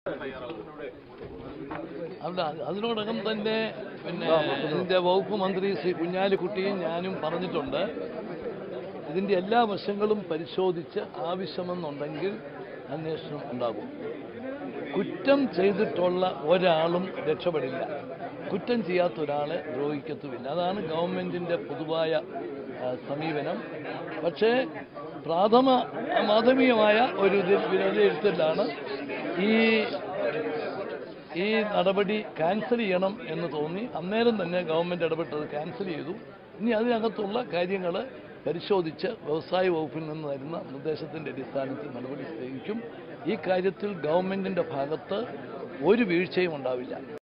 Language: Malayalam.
അല്ല അതിനോടകം തന്നെ പിന്നെ ഇതിന്റെ വകുപ്പ് മന്ത്രി ശ്രീ കുഞ്ഞാലിക്കുട്ടിയും ഞാനും പറഞ്ഞിട്ടുണ്ട് ഇതിന്റെ എല്ലാ വശങ്ങളും പരിശോധിച്ച് ആവശ്യമെന്നുണ്ടെങ്കിൽ അന്വേഷണം ഉണ്ടാകും കുറ്റം ചെയ്തിട്ടുള്ള ഒരാളും രക്ഷപ്പെടില്ല കുറ്റം ചെയ്യാത്ത ഒരാളെ ദ്രോഹിക്കത്തുമില്ല അതാണ് ഗവൺമെന്റിന്റെ പൊതുവായ ആ, സമീപനം പക്ഷേ പ്രാഥമ മാധവികമായ ഒരു ഇതിൽ വിലയിരുത്തലാണ് ഈ ഈ നടപടി ക്യാൻസൽ ചെയ്യണം എന്ന് തോന്നി അന്നേരം തന്നെ ഗവൺമെന്റ് ഇടപെട്ടത് ക്യാൻസൽ ചെയ്തു ഇനി അതിനകത്തുള്ള കാര്യങ്ങൾ പരിശോധിച്ച് വ്യവസായ വകുപ്പിൽ നിന്ന് വരുന്ന നിർദ്ദേശത്തിന്റെ അടിസ്ഥാനത്തിൽ നടപടി സ്വീകരിക്കും ഈ കാര്യത്തിൽ ഗവൺമെന്റിന്റെ ഭാഗത്ത് ഒരു വീഴ്ചയും ഉണ്ടാവില്ല